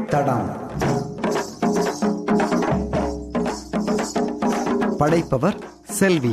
தடம் படைப்பவர் செல்வி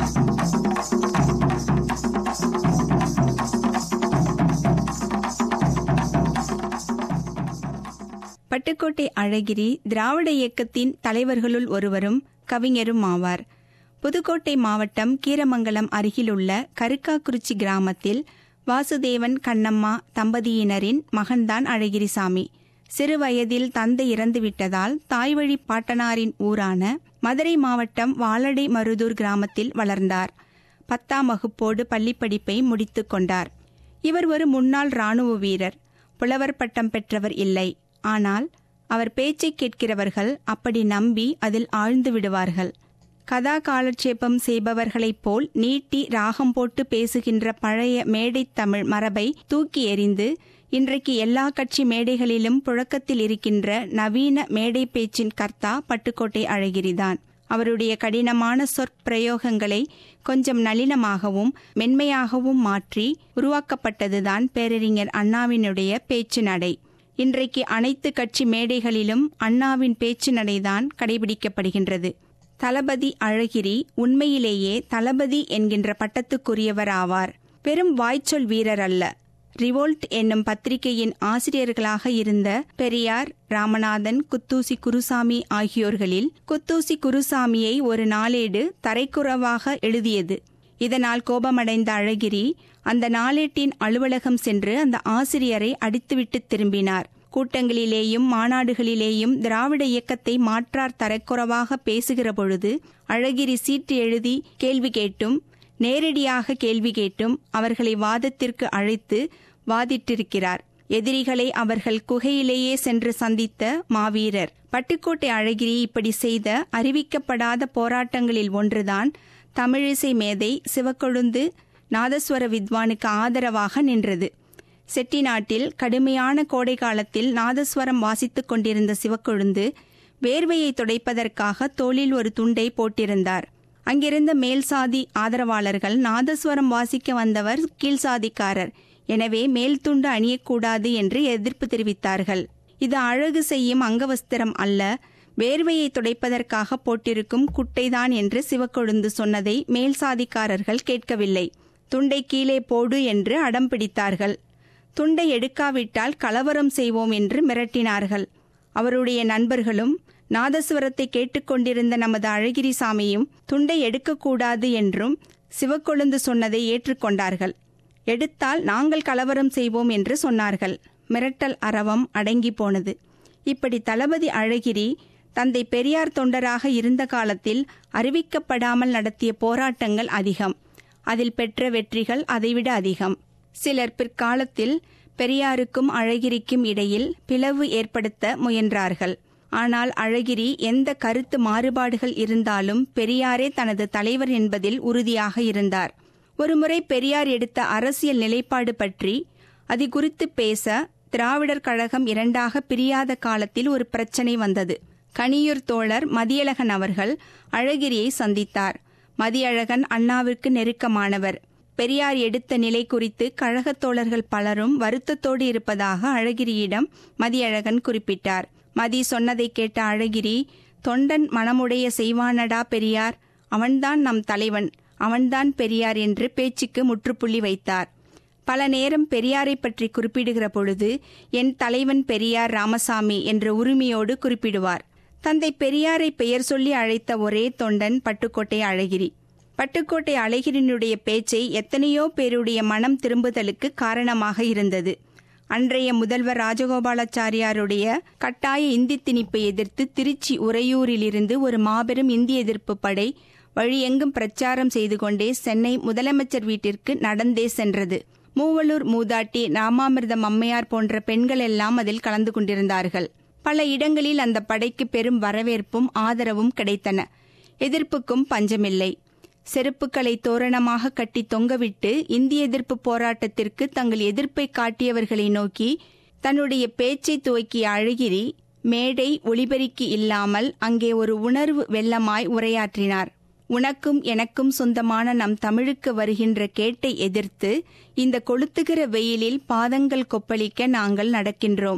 பட்டுக்கோட்டை அழகிரி திராவிட இயக்கத்தின் தலைவர்களுள் ஒருவரும் கவிஞரும் ஆவார் புதுக்கோட்டை மாவட்டம் கீரமங்கலம் அருகிலுள்ள கருக்காக்குறிச்சி கிராமத்தில் வாசுதேவன் கண்ணம்மா தம்பதியினரின் மகன்தான் அழகிரிசாமி சிறு வயதில் தந்தை இறந்துவிட்டதால் தாய்வழி பாட்டனாரின் ஊரான மதுரை மாவட்டம் வாலடை மருதூர் கிராமத்தில் வளர்ந்தார் பத்தாம் வகுப்போடு பள்ளிப்படிப்பை முடித்துக் கொண்டார் இவர் ஒரு முன்னாள் ராணுவ வீரர் புலவர் பட்டம் பெற்றவர் இல்லை ஆனால் அவர் பேச்சை கேட்கிறவர்கள் அப்படி நம்பி அதில் ஆழ்ந்து விடுவார்கள் கதா காலட்சேபம் செய்பவர்களைப் போல் நீட்டி ராகம் போட்டு பேசுகின்ற பழைய மேடைத் தமிழ் மரபை தூக்கி எறிந்து இன்றைக்கு எல்லா கட்சி மேடைகளிலும் புழக்கத்தில் இருக்கின்ற நவீன மேடை பேச்சின் கர்த்தா பட்டுக்கோட்டை அழகிரிதான் அவருடைய கடினமான சொற்பிரயோகங்களை கொஞ்சம் நளினமாகவும் மென்மையாகவும் மாற்றி உருவாக்கப்பட்டதுதான் பேரறிஞர் அண்ணாவினுடைய பேச்சு நடை இன்றைக்கு அனைத்து கட்சி மேடைகளிலும் அண்ணாவின் பேச்சு நடைதான் கடைபிடிக்கப்படுகின்றது தளபதி அழகிரி உண்மையிலேயே தளபதி என்கின்ற பட்டத்துக்குரியவர் ஆவார் பெரும் வாய்ச்சொல் வீரர் அல்ல ரிவோல்ட் என்னும் பத்திரிகையின் ஆசிரியர்களாக இருந்த பெரியார் ராமநாதன் குத்தூசி குருசாமி ஆகியோர்களில் குத்தூசி குருசாமியை ஒரு நாளேடு தரைக்குறவாக எழுதியது இதனால் கோபமடைந்த அழகிரி அந்த நாளேட்டின் அலுவலகம் சென்று அந்த ஆசிரியரை அடித்துவிட்டு திரும்பினார் கூட்டங்களிலேயும் மாநாடுகளிலேயும் திராவிட இயக்கத்தை மாற்றார் தரக்குறவாக பேசுகிற பொழுது அழகிரி சீட்டு எழுதி கேள்வி கேட்டும் நேரடியாக கேள்வி கேட்டும் அவர்களை வாதத்திற்கு அழைத்து வாதிட்டிருக்கிறார் எதிரிகளை அவர்கள் குகையிலேயே சென்று சந்தித்த மாவீரர் பட்டுக்கோட்டை அழகிரி இப்படி செய்த அறிவிக்கப்படாத போராட்டங்களில் ஒன்றுதான் தமிழிசை மேதை சிவக்கொழுந்து நாதஸ்வர வித்வானுக்கு ஆதரவாக நின்றது செட்டிநாட்டில் கடுமையான கோடை காலத்தில் நாதஸ்வரம் வாசித்துக் கொண்டிருந்த சிவக்கொழுந்து வேர்வையை துடைப்பதற்காக தோளில் ஒரு துண்டை போட்டிருந்தார் அங்கிருந்த மேல்சாதி ஆதரவாளர்கள் நாதஸ்வரம் வாசிக்க வந்தவர் கீழ்சாதிக்காரர் எனவே மேல் துண்டு அணியக்கூடாது என்று எதிர்ப்பு தெரிவித்தார்கள் இது அழகு செய்யும் அங்கவஸ்திரம் அல்ல வேர்வையை துடைப்பதற்காக போட்டிருக்கும் குட்டைதான் என்று சிவக்கொழுந்து சொன்னதை மேல்சாதிக்காரர்கள் கேட்கவில்லை துண்டை கீழே போடு என்று அடம் பிடித்தார்கள் துண்டை எடுக்காவிட்டால் கலவரம் செய்வோம் என்று மிரட்டினார்கள் அவருடைய நண்பர்களும் நாதஸ்வரத்தை கேட்டுக்கொண்டிருந்த நமது அழகிரிசாமியும் துண்டை எடுக்கக்கூடாது என்றும் சிவக்கொழுந்து சொன்னதை ஏற்றுக்கொண்டார்கள் எடுத்தால் நாங்கள் கலவரம் செய்வோம் என்று சொன்னார்கள் மிரட்டல் அரவம் அடங்கி போனது இப்படி தளபதி அழகிரி தந்தை பெரியார் தொண்டராக இருந்த காலத்தில் அறிவிக்கப்படாமல் நடத்திய போராட்டங்கள் அதிகம் அதில் பெற்ற வெற்றிகள் அதைவிட அதிகம் சிலர் பிற்காலத்தில் பெரியாருக்கும் அழகிரிக்கும் இடையில் பிளவு ஏற்படுத்த முயன்றார்கள் ஆனால் அழகிரி எந்த கருத்து மாறுபாடுகள் இருந்தாலும் பெரியாரே தனது தலைவர் என்பதில் உறுதியாக இருந்தார் ஒருமுறை பெரியார் எடுத்த அரசியல் நிலைப்பாடு பற்றி அது குறித்து பேச திராவிடர் கழகம் இரண்டாக பிரியாத காலத்தில் ஒரு பிரச்சனை வந்தது கனியூர் தோழர் மதியழகன் அவர்கள் அழகிரியை சந்தித்தார் மதியழகன் அண்ணாவிற்கு நெருக்கமானவர் பெரியார் எடுத்த நிலை குறித்து கழகத் தோழர்கள் பலரும் வருத்தத்தோடு இருப்பதாக அழகிரியிடம் மதியழகன் குறிப்பிட்டார் மதி சொன்னதை கேட்ட அழகிரி தொண்டன் மனமுடைய செய்வானடா பெரியார் அவன்தான் நம் தலைவன் அவன்தான் பெரியார் என்று பேச்சுக்கு முற்றுப்புள்ளி வைத்தார் பல நேரம் பெரியாரை பற்றி குறிப்பிடுகிற பொழுது என் தலைவன் பெரியார் ராமசாமி என்ற உரிமையோடு குறிப்பிடுவார் தந்தை பெரியாரை பெயர் சொல்லி அழைத்த ஒரே தொண்டன் பட்டுக்கோட்டை அழகிரி பட்டுக்கோட்டை அழகிரினுடைய பேச்சை எத்தனையோ பேருடைய மனம் திரும்புதலுக்கு காரணமாக இருந்தது அன்றைய முதல்வர் ராஜகோபாலாச்சாரியாருடைய கட்டாய இந்தி திணிப்பை எதிர்த்து திருச்சி உறையூரிலிருந்து ஒரு மாபெரும் இந்தி எதிர்ப்பு படை வழியெங்கும் பிரச்சாரம் செய்து கொண்டே சென்னை முதலமைச்சர் வீட்டிற்கு நடந்தே சென்றது மூவலூர் மூதாட்டி ராமாமிர்தம் அம்மையார் போன்ற பெண்கள் எல்லாம் அதில் கலந்து கொண்டிருந்தார்கள் பல இடங்களில் அந்த படைக்கு பெரும் வரவேற்பும் ஆதரவும் கிடைத்தன எதிர்ப்புக்கும் பஞ்சமில்லை செருப்புக்களை தோரணமாக கட்டி தொங்கவிட்டு இந்திய எதிர்ப்பு போராட்டத்திற்கு தங்கள் எதிர்ப்பை காட்டியவர்களை நோக்கி தன்னுடைய பேச்சை துவக்கிய அழகிரி மேடை ஒளிபெருக்கி இல்லாமல் அங்கே ஒரு உணர்வு வெள்ளமாய் உரையாற்றினார் உனக்கும் எனக்கும் சொந்தமான நம் தமிழுக்கு வருகின்ற கேட்டை எதிர்த்து இந்த கொளுத்துகிற வெயிலில் பாதங்கள் கொப்பளிக்க நாங்கள் நடக்கின்றோம்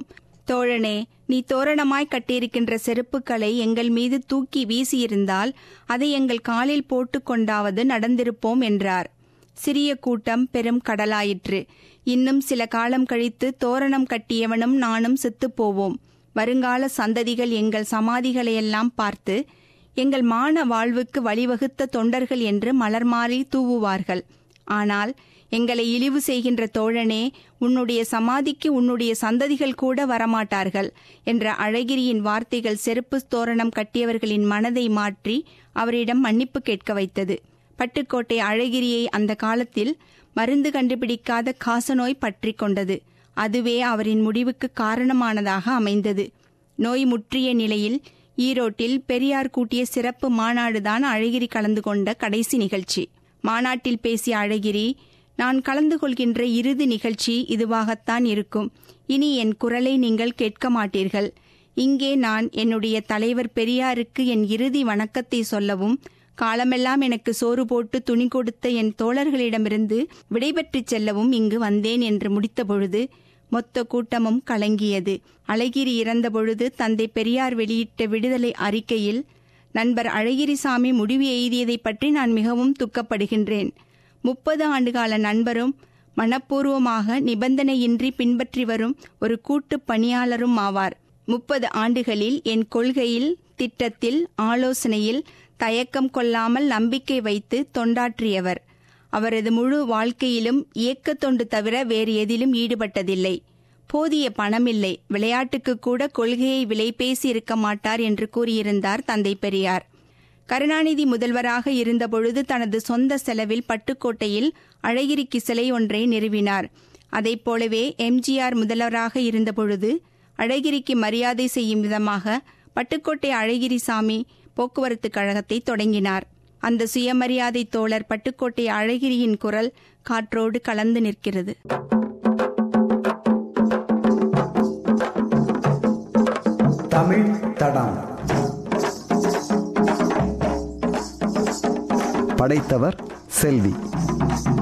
தோழனே நீ தோரணமாய் கட்டியிருக்கின்ற செருப்புக்களை எங்கள் மீது தூக்கி வீசியிருந்தால் அதை எங்கள் காலில் போட்டுக் கொண்டாவது நடந்திருப்போம் என்றார் சிறிய கூட்டம் பெரும் கடலாயிற்று இன்னும் சில காலம் கழித்து தோரணம் கட்டியவனும் நானும் செத்துப் போவோம் வருங்கால சந்ததிகள் எங்கள் சமாதிகளையெல்லாம் பார்த்து எங்கள் மான வாழ்வுக்கு வழிவகுத்த தொண்டர்கள் என்று மலர்மாறி தூவுவார்கள் ஆனால் எங்களை இழிவு செய்கின்ற தோழனே உன்னுடைய சமாதிக்கு உன்னுடைய சந்ததிகள் கூட வரமாட்டார்கள் என்ற அழகிரியின் வார்த்தைகள் செருப்பு தோரணம் கட்டியவர்களின் மனதை மாற்றி அவரிடம் மன்னிப்பு கேட்க வைத்தது பட்டுக்கோட்டை அழகிரியை அந்த காலத்தில் மருந்து கண்டுபிடிக்காத காசநோய் பற்றி கொண்டது அதுவே அவரின் முடிவுக்கு காரணமானதாக அமைந்தது நோய் முற்றிய நிலையில் ஈரோட்டில் பெரியார் கூட்டிய சிறப்பு மாநாடுதான் அழகிரி கலந்து கொண்ட கடைசி நிகழ்ச்சி மாநாட்டில் பேசிய அழகிரி நான் கலந்து கொள்கின்ற இறுதி நிகழ்ச்சி இதுவாகத்தான் இருக்கும் இனி என் குரலை நீங்கள் கேட்க மாட்டீர்கள் இங்கே நான் என்னுடைய தலைவர் பெரியாருக்கு என் இறுதி வணக்கத்தை சொல்லவும் காலமெல்லாம் எனக்கு சோறு போட்டு துணி கொடுத்த என் தோழர்களிடமிருந்து விடைபெற்றுச் செல்லவும் இங்கு வந்தேன் என்று முடித்தபொழுது மொத்த கூட்டமும் கலங்கியது அழகிரி இறந்தபொழுது தந்தை பெரியார் வெளியிட்ட விடுதலை அறிக்கையில் நண்பர் அழகிரிசாமி முடிவு எய்தியதை பற்றி நான் மிகவும் துக்கப்படுகின்றேன் முப்பது ஆண்டுகால நண்பரும் மனப்பூர்வமாக நிபந்தனையின்றி பின்பற்றி வரும் ஒரு கூட்டு பணியாளரும் ஆவார் முப்பது ஆண்டுகளில் என் கொள்கையில் திட்டத்தில் ஆலோசனையில் தயக்கம் கொள்ளாமல் நம்பிக்கை வைத்து தொண்டாற்றியவர் அவரது முழு வாழ்க்கையிலும் இயக்க தொண்டு தவிர வேறு எதிலும் ஈடுபட்டதில்லை போதிய பணமில்லை விளையாட்டுக்கு கூட கொள்கையை விலை பேசி இருக்க மாட்டார் என்று கூறியிருந்தார் தந்தை பெரியார் கருணாநிதி முதல்வராக இருந்தபொழுது தனது சொந்த செலவில் பட்டுக்கோட்டையில் அழகிரிக்கு சிலை ஒன்றை நிறுவினார் அதைப் போலவே எம்ஜிஆர் முதல்வராக இருந்தபொழுது அழகிரிக்கு மரியாதை செய்யும் விதமாக பட்டுக்கோட்டை அழகிரிசாமி போக்குவரத்து கழகத்தை தொடங்கினார் அந்த சுயமரியாதை தோழர் பட்டுக்கோட்டை அழகிரியின் குரல் காற்றோடு கலந்து நிற்கிறது தமிழ் தடம் படைத்தவர் செல்வி